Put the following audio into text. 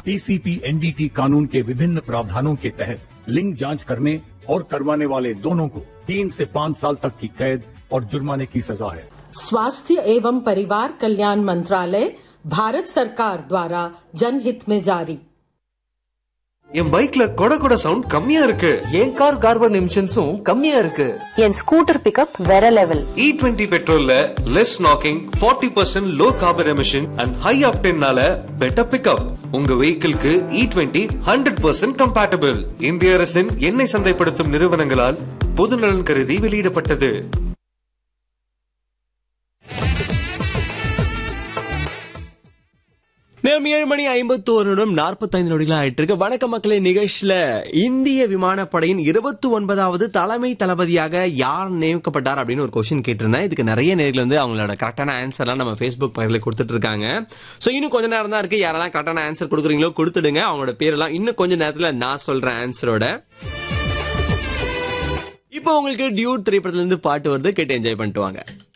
PCP NDT कानून के विभिन्न प्रावधानों के तहत लिंग जांच करने और करवाने वाले दोनों को तीन से पाँच साल तक की कैद और जुर्माने की सजा है स्वास्थ्य एवं परिवार कल्याण मंत्रालय भारत सरकार द्वारा जनहित में जारी என் பைக்ல கொட கொட சவுண்ட் கம்மியா இருக்கு என் கார் கார்பன் எமிஷன்ஸும் கம்மியா இருக்கு என் ஸ்கூட்டர் பிக்கப் வேற லெவல் இ டுவெண்ட்டி பெட்ரோல்ல less knocking forty percent low carbon emission and high ஆப்டென்னால பெட்டர் பிக்கப் உங்க வெஹிக்கிள்க்கு E twenty hundred percent compatible இந்திய அரசின் எண்ணெய் சந்தைப்படுத்தும் நிறுவனங்களால் பொதுநலன் கருதி வெளியிடப்பட்டது நேரம் ஏழு மணி ஐம்பத்தோரு நிமிடம் நாற்பத்தைந்து நொடிகள் ஆயிட்டு இருக்கு வணக்க மக்களே நிகழ்ச்சியில இந்திய விமானப்படையின் இருபத்தி ஒன்பதாவது தலைமை தளபதியாக யார் நியமிக்கப்பட்டார் அப்படின்னு ஒரு கொஸ்டின் கேட்டிருந்தேன் இதுக்கு நிறைய நேர்கள் வந்து அவங்களோட கரெக்டான ஆன்சர்லாம் நம்ம ஃபேஸ்புக் பக்கத்தில் கொடுத்துட்டு இருக்காங்க ஸோ இன்னும் கொஞ்ச நேரம் தான் இருக்கு யாரெல்லாம் கரெக்டான ஆன்சர் கொடுக்குறீங்களோ கொடுத்துடுங்க அவங்களோட பேரெல்லாம் இன்னும் கொஞ்ச நேரத்தில் நான் சொல்றேன் ஆன்சரோட இப்போ உங்களுக்கு டியூட் திரைப்படத்துல இருந்து பாட்டு வருது கேட்டு என்ஜாய் பண்ணிட்டு வாங்க